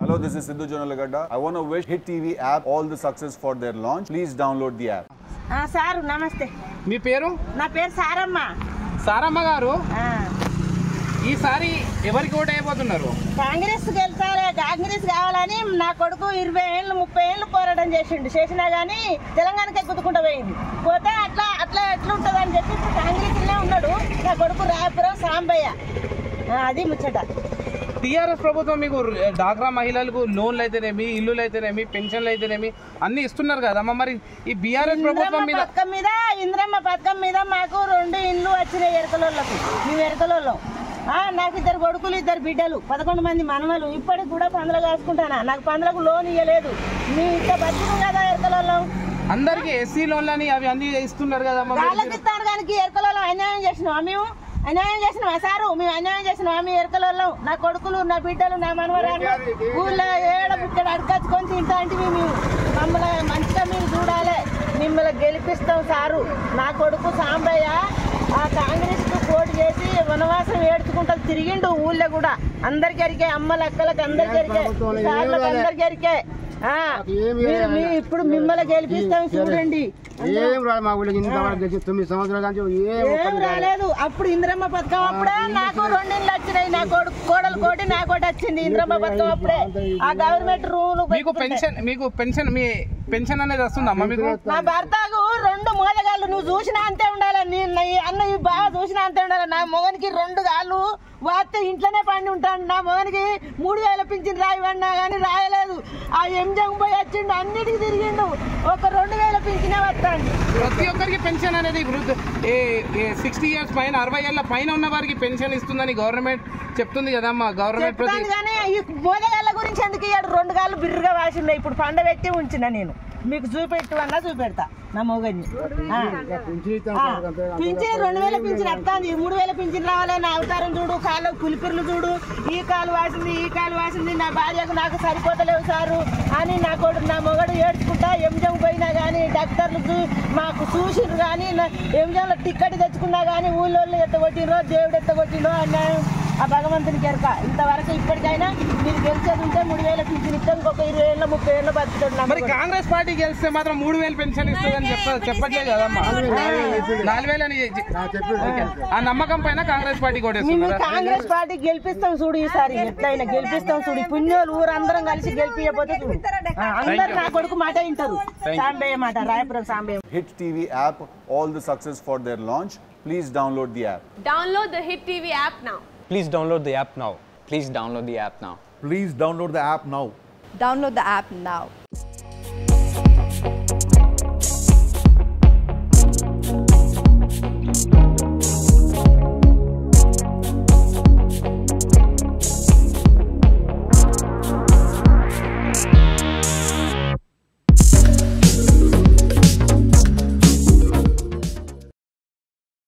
Hello, this is Sidhu Jonalagada. I want to wish Hit TV app all the success for their launch. Please download the app. ఆ, sir నమస్తే మీ పేరు నా పేరు సారమ్మ సారమ్మ గారు ఆ, ఈసారి ఎవరికి ఓటు అయిపోతున్నారు కాంగ్రెస్ గెలిచాలి కాంగ్రెస్ కావాలని నా కొడుకు ఇరవై ఏళ్ళు ముప్పై ఏళ్ళు పోరాటం చేసిండు చేసినా కానీ తెలంగాణకే గుద్దుకుంటూ పోయింది పోతే అట్లా అట్లా ఎట్లుంటుంది అని చెప్పి ఇప్పుడు కాంగ్రెస్లోనే ఉన్నాడు నా కొడుకు రాయపురం సాంబయ్య ఆ, అది ముచ్చట టీఆర్ఎస్ ప్రభుత్వం మీకు డాక్రా మహిళలకు లోన్లు అయితేనేమి ఇల్లులు అయితేనేమి పెన్షన్లు అయితేనేమి అన్ని ఇస్తున్నారు కదమ్మా మరి ఈ బీఆర్ఎస్ ప్రభుత్వం ఇంద్రమ్మ మీద పథకం మీద ఇంద్రమ్మ పథకం మీద మాకు రెండు ఇండ్లు వచ్చినాయి ఎరకలోళ్ళకు మేము ఎరకలోళ్ళం ఆ, నాకు ఇద్దరు కొడుకులు ఇద్దరు బిడ్డలు పదకొండు మంది మనవలు ఇప్పటికి కూడా పందులు కాసుకుంటానా నాకు పందులకు లోన్ ఇవ్వలేదు మీ ఇంత బతికు కదా ఎరకలోళ్ళం అందరికి ఎస్సీ లోన్లని అవి అన్ని ఇస్తున్నారు కదమ్మా మరి వాళ్ళకి ఇస్తాను కానీ ఎరకలోళ్ళం అన్యాయం చేసినావా మేము అన్యాయం చేసినావా సారు మేము అన్యాయం చేసినావా మీ ఎరకలోళ్ళం నా కొడుకులు నా బిడ్డలు నా మనవరాలు ఊళ్ళో ఏడ బుక్కడ అడకచ్చుకొని తింటా అంటే మేము మమ్మల్ని మంచిగా మీరు చూడాలి మిమ్మల్ని గెలిపిస్తాం సారు నా కొడుకు సాంబయ్య ఆ కాంగ్రెస్ కు పోటీ చేసి వనవాసం ఏడ్చుకుంటా తిరిగిండు ఊళ్ళో కూడా అందరికి ఎరికే అమ్మల అక్కలకి అందరికి ఎరికే సార్లకు అందరికి ఎరికే ఆ, మీరు మీ ఇప్పుడు మిమ్మల్ని గెలిపిస్తాం చూడండి ఏం రాదు మా ఊళ్ళకి ఇంతవరకు గెలిచి తొమ్మిది సంవత్సరాల నుంచి ఏం ఏం ఒక్కటి రాలేదు. రాలేదు అప్పుడు ఇంద్రమ్మ పథకం అప్పుడే నాకు రెండింళ్ళు వచ్చినాయి నా కొడుకు కోడలు కోటి నా కోటి వచ్చింది ఇంద్రమ్మ పథకం అప్పుడే ఆ గవర్నమెంట్ రూల్ మీకు పెన్షన్ మీకు పెన్షన్ మీ పెన్షన్ అనేది వస్తుందమ్మా మీకు నా భర్తకు రెండు మోదగాళ్ళు నువ్వు చూసినా అంతే ఉండాలి నీ నీ అన్న ఈ బాగా చూసినా అంతే ఉండాలి నా మొగనికి రెండు గాళ్ళు వాస్తే ఇంట్లోనే పండి ఉంటాడు నా మొగనికి మూడు వేల పింఛన్ రాయమన్నా కానీ రాయలేదు ఆ ఎంజం పోయి వచ్చిండు అన్నిటికి తిరిగిండు ఒక రెండు వేల పింఛనే వస్తాడు ప్రతి ఒక్కరికి పెన్షన్ అనేది వృద్ధ సిక్స్టీ ఇయర్స్ పైన అరవై ఏళ్ళ పైన ఉన్న వారికి పెన్షన్ ఇస్తుందని గవర్నమెంట్ చెప్తుంది కదమ్మా గవర్నమెంట్ ప్రతి చెప్తాను కానీ ఈ మోదగాళ్ళ గురించి ఎందుకు ఇయ్యాడు రెండు గాళ్ళు బిర్రుగా వాసిండే ఇప్పుడు పండ పెట్టి ఉంచిన నేను మీకు చూపెట్టు అన్నా చూపెడతా నా మొగని ఆ. పింఛన్ ఇస్తాం ఆ, సార్, అంతే. పింఛన్ రెండు వేల పింఛన్ వస్తుంది మూడు వేల పింఛన్ రావాలి నా అవతారం చూడు కాళ్ళు పులిపిర్లు చూడు ఈ కాలు వాసింది ఈ కాలు వాసింది నా భార్యకు నాకు సరిపోతలేవు సారు అని నా కొడుకు నా మొగడు ఏడ్చుకుంటా ఎంజం పోయినా కానీ డాక్టర్లు చూ- మాకు చూసిండ్రు కానీ నా ఎంజంలో టిక్కెట్ తెచ్చుకున్నా కానీ ఊళ్ళో ఎత్తగొట్టినరో దేవుడు ఎత్తగొట్టినో అన్యాయం ఆ భగవంతునికి ఎరక ఇంతవరకు ఇప్పటికైనా మీరు గెలిచేది ఉంటే మూడు వేల పింఛన్ ఇస్తాం ఇంకొక ఇరవై ఏళ్ళ ముప్పై ఏళ్ళ బతుకుతాడు నా మరి మొగడు. కాంగ్రెస్ పార్టీ గెలిస్తే మాత్రం మూడు వేలు పెన్షన్ ఇస్తుందని చెప్ప చెప్పట్లేదు కదమ్మా నాలుగు వేలు అని ఓకే. ఆ నమ్మకం పైన కాంగ్రెస్ పార్టీ మేము కొట్టేస్తున్నారా కాంగ్రెస్ పార్టీ గెలిపిస్తాం చూడు ఈసారి ఎట్లయినా గెలిపిస్తాం చూడు ఈ పుణ్యోలు ఊరందరం కలిసి గెలిపియకపోతే చూడు ఆ, అందరు నా కొడుకు మాట వింటారు సాంబయ్య మాట Rayapuram Sambaiah Hit TV app all the success for their launch. Please download the app. Download the Hit TV app now. Please download the app now. Please download the app now. Please download the app now. Download the app now.